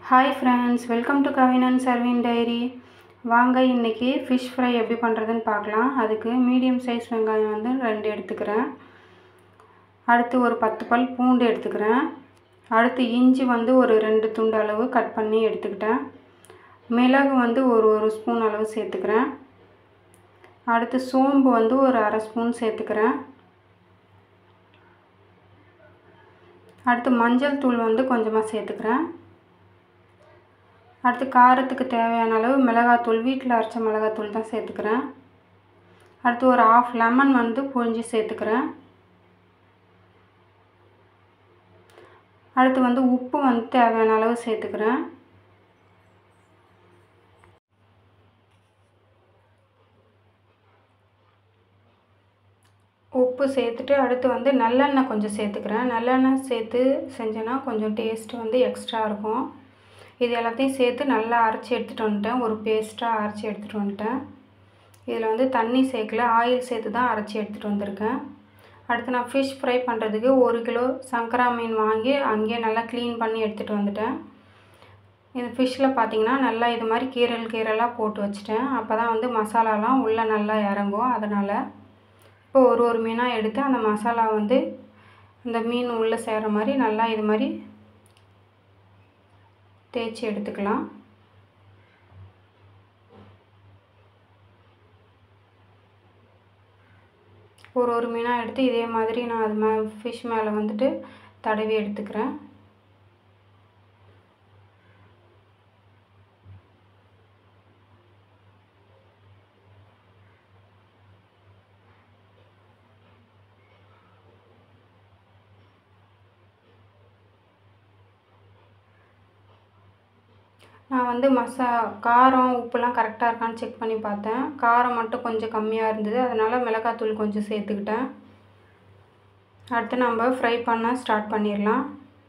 hi friends welcome to Kavinan Sarvin diary வாங்க இன்றைக்கி fish fry எப்படி பண்ணுறதுன்னு பார்க்கலாம் அதுக்கு மீடியம் சைஸ் வெங்காயம் வந்து ரெண்டு எடுத்துக்கிறேன் அடுத்து ஒரு பத்து பல் பூண்டு எடுத்துக்கிறேன் அடுத்து இஞ்சி வந்து ஒரு ரெண்டு துண்டு அளவு கட் பண்ணி எடுத்துக்கிட்டேன் மிளகு வந்து ஒரு ஒரு ஸ்பூன் அளவு சேர்த்துக்கிறேன் அடுத்து சோம்பு வந்து ஒரு அரை ஸ்பூன் சேர்த்துக்கிறேன் அடுத்து மஞ்சள் தூள் வந்து கொஞ்சமாக சேர்த்துக்கிறேன் அடுத்து காரத்துக்கு தேவையான அளவு மிளகாத்தூள் வீட்டில் அரைச்ச மிளகாத்தூள் தான் சேர்த்துக்கிறேன் அடுத்து ஒரு ஆஃப் லெமன் வந்து புழிஞ்சு சேர்த்துக்கிறேன் அடுத்து வந்து உப்பு வந்து தேவையான அளவு சேர்த்துக்கிறேன் உப்பு சேர்த்துட்டு அடுத்து வந்து நல்லெண்ணெய் கொஞ்சம் சேர்த்துக்கிறேன் நல்லெண்ணெய் சேர்த்து செஞ்சேன்னா கொஞ்சம் டேஸ்ட்டு வந்து எக்ஸ்ட்ரா இருக்கும் இது எல்லாத்தையும் சேர்த்து நல்லா அரைச்சி எடுத்துகிட்டு வந்துட்டேன் ஒரு பேஸ்ட்டாக அரைச்சி எடுத்துகிட்டு வந்துட்டேன் இதில் வந்து தண்ணி சேர்க்கல ஆயில் சேர்த்து தான் அரைச்சி எடுத்துகிட்டு வந்திருக்கேன் அடுத்து நான் ஃபிஷ் ஃப்ரை பண்ணுறதுக்கு ஒரு கிலோ சங்கரா மீன் வாங்கி அங்கேயே நல்லா க்ளீன் பண்ணி எடுத்துகிட்டு வந்துட்டேன் இது ஃபிஷ்ஷில் பார்த்தீங்கன்னா நல்லா இது மாதிரி கீரல் கீரலாக போட்டு வச்சுட்டேன் அப்போ தான் வந்து மசாலாலாம் உள்ளே நல்லா இறங்கும் அதனால் இப்போ ஒரு ஒரு மீனாக எடுத்து அந்த மசாலா வந்து இந்த மீன் உள்ளே சேர்கிற மாதிரி நல்லா இது மாதிரி தேய்ச்சி எடுத்துக்கலாம் ஒரு ஒரு மீனாக எடுத்து இதே மாதிரி நான் அது மே ஃபிஷ் மேலே வந்துட்டு தடவி எடுத்துக்கிறேன் நான் வந்து மசா காரம் உப்புலாம் கரெக்டாக இருக்கான்னு செக் பண்ணி பார்த்தேன் காரம் மட்டும் கொஞ்சம் கம்மியாக இருந்தது அதனால் மிளகாத்தூள் கொஞ்சம் சேர்த்துக்கிட்டேன் அடுத்து நம்ம ஃப்ரை பண்ண ஸ்டார்ட் பண்ணிடலாம்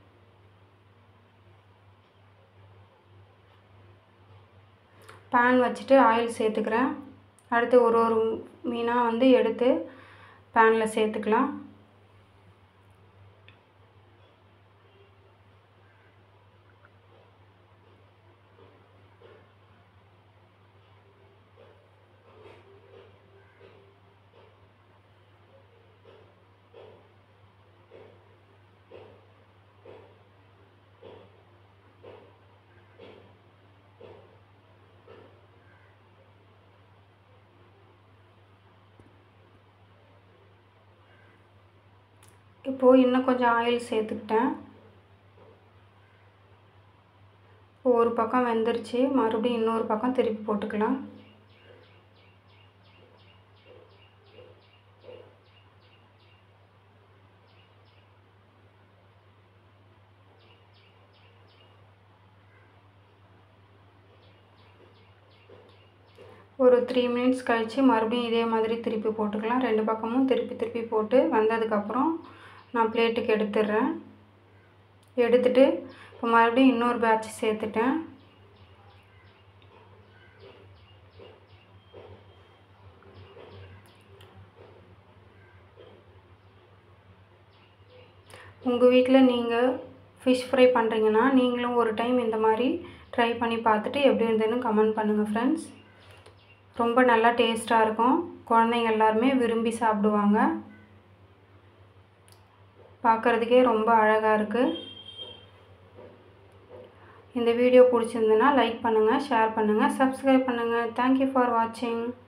பேன் வச்சுட்டு ஆயில் சேர்த்துக்கிறேன் அடுத்து ஒரு ஒரு மீனாக வந்து எடுத்து பேனில் சேர்த்துக்கலாம் இப்போது இன்னும் கொஞ்சம் ஆயில் சேர்த்துக்கிட்டேன் இப்போ ஒரு பக்கம் வெந்துருச்சு மறுபடியும் இன்னொரு பக்கம் திருப்பி போட்டுக்கலாம் ஒரு த்ரீ மினிட்ஸ் கழித்து மறுபடியும் இதே மாதிரி திருப்பி போட்டுக்கலாம் ரெண்டு பக்கமும் திருப்பி திருப்பி போட்டு வந்ததுக்கப்புறம் நான் பிளேட்டுக்கு எடுத்துடுறேன் எடுத்துட்டு இப்போ மறுபடியும் இன்னொரு பேட்ச் சேர்த்துட்டேன் உங்கள் வீட்டில் நீங்கள் ஃபிஷ் ஃப்ரை பண்ணுறீங்கன்னா நீங்களும் ஒரு டைம் இந்த மாதிரி ட்ரை பண்ணி பார்த்துட்டு எப்படி இருந்ததுன்னு கமெண்ட் பண்ணுங்கள் ஃப்ரெண்ட்ஸ் ரொம்ப நல்லா டேஸ்ட்டாக இருக்கும் குழந்தைங்க எல்லாருமே விரும்பி சாப்பிடுவாங்க பார்க்குறதுக்கே ரொம்ப அழகாக இருக்குது இந்த வீடியோ பிடிச்சிருந்துன்னா லைக் பண்ணுங்கள் ஷேர் பண்ணுங்கள் சப்ஸ்கிரைப் பண்ணுங்கள் தேங்க்யூ ஃபார் வாட்சிங்